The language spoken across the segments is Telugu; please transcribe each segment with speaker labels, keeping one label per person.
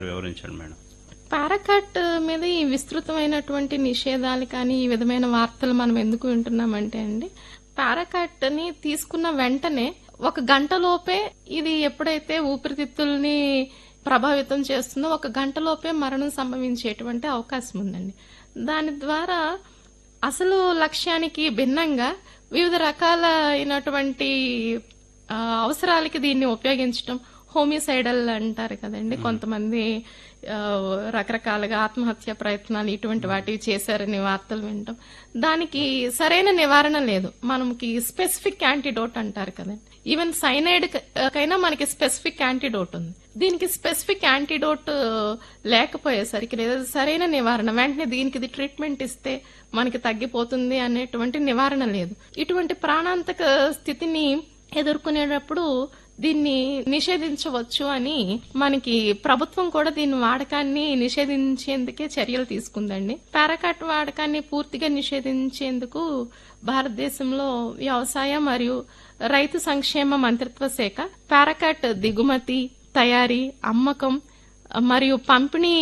Speaker 1: వివరించండి మేడం
Speaker 2: పారాకాట్ మీద ఈ విస్తృతమైనటువంటి నిషేధాలు కానీ ఈ విధమైన వార్తలు మనం ఎందుకు వింటున్నామంటే అండి పారాకాట్ ని తీసుకున్న వెంటనే ఒక గంట లోపే ఇది ఎప్పుడైతే ఊపిరితిత్తుల్ని ప్రభావితం చేస్తుందో ఒక గంట లోపే మరణం సంభవించేటువంటి అవకాశం ఉందండి దాని ద్వారా అసలు లక్ష్యానికి భిన్నంగా వివిధ రకాల అయినటువంటి ఆ, అవసరాలకి దీన్ని ఉపయోగించడం హోమిసైడల్ అంటారు కదండి కొంతమంది ఆ, రకరకాలుగా ఆత్మహత్య ప్రయత్నాలు ఇటువంటి వాటివి చేశారని వార్తలు వింటాం దానికి సరైన నివారణ లేదు మనకి స్పెసిఫిక్ యాంటీడోట్ అంటారు కదండి ఈవెన్ సైనైడ్ కైనా మనకి స్పెసిఫిక్ యాంటీడోట్ ఉంది దీనికి స్పెసిఫిక్ యాంటీడోట్ లేకపోయేసరికి లేదా సరైన నివారణ వెంటనే దీనికి ఇది ట్రీట్మెంట్ ఇస్తే మనకి తగ్గిపోతుంది అనేటువంటి నివారణ లేదు ఇటువంటి ప్రాణాంతక స్థితిని ఎదుర్కొనేటప్పుడు దీన్ని నిషేధించవచ్చు అని మనకి ప్రభుత్వం కూడా దీని వాడకాన్ని నిషేధించేందుకే చర్యలు తీసుకుందండి పారాకాట్ వాడకాన్ని పూర్తిగా నిషేధించేందుకు భారతదేశంలో వ్యవసాయ మరియు రైతు సంక్షేమ మంత్రిత్వ శాఖ పారాకాట్ దిగుమతి తయారీ అమ్మకం మరియు పంపిణీ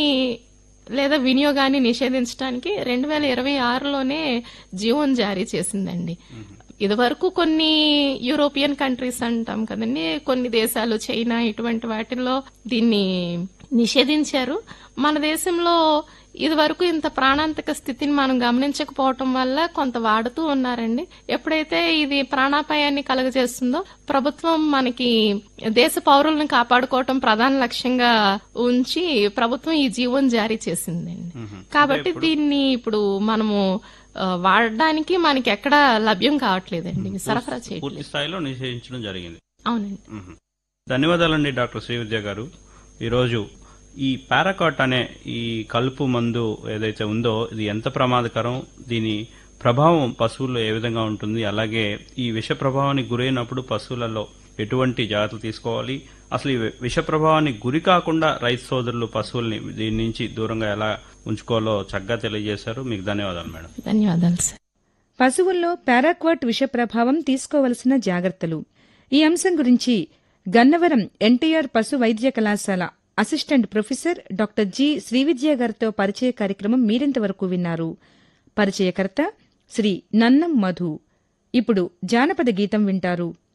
Speaker 2: లేదా వినియోగాన్ని నిషేధించడానికి రెండు వేల ఇరవై ఆరులోనే జీవోన్ జారీ చేసిందండి ఇదివరకు కొన్ని యూరోపియన్ కంట్రీస్ అంటాం కదండి కొన్ని దేశాలు చైనా ఇటువంటి వాటిల్లో దీన్ని నిషేధించారు మన దేశంలో ఇదివరకు ఇంత ప్రాణాంతక స్థితిని మనం గమనించకపోవటం వల్ల కొంత వాడుతూ ఉన్నారండి ఎప్పుడైతే ఇది ప్రాణాపాయాన్ని కలుగజేస్తుందో ప్రభుత్వం మనకి దేశ పౌరులను కాపాడుకోవటం ప్రధాన లక్ష్యంగా ఉంచి ప్రభుత్వం ఈ జీవోని జారీ చేసిందండి కాబట్టి దీన్ని ఇప్పుడు మనము ఆ, వాడడానికి మనకి ఎక్కడ లభ్యం కావట్లేదండి సరఫరా చేయట్లేదు
Speaker 1: పూర్తి స్థాయిలో నిషేధించడం జరిగింది
Speaker 2: అవునండి
Speaker 1: మ్మ్. ధన్యవాదాలండి డాక్టర్ శ్రీవిద్య గారు ఈరోజు ఈ పారాకాట్ అనే ఈ కలుపు మందు ఏదైతే ఉందో ఇది ఎంత ప్రమాదకరం దీని ప్రభావం పశువుల్లో ఏ విధంగా ఉంటుంది అలాగే ఈ విష ప్రభావానికి గురైనప్పుడు పశువులలో ఎటువంటి జాగ్రత్తలు తీసుకోవాలి అసలు ఈ విష ప్రభావానికి గురి కాకుండా రైతు సోదరులు పశువుల్ని దీని నుంచి దూరంగా ఎలా ఉంచుకోవాలో చక్కగా తెలియజేశారు మీకు ధన్యవాదాలు మేడం
Speaker 2: ధన్యవాదాలు సార్
Speaker 3: పశువుల్లో పారాక్వాట్ విష ప్రభావం తీసుకోవలసిన జాగ్రత్తలు ఈ అంశం గురించి గన్నవరం ఎన్టీఆర్ పశు వైద్య కళాశాల assistant professor doctor G Srividya గారితో పరిచయ కార్యక్రమం మీరింతవరకు విన్నారు పరిచయకర్త శ్రీ నన్నం మధు ఇప్పుడు జానపద గీతం వింటారు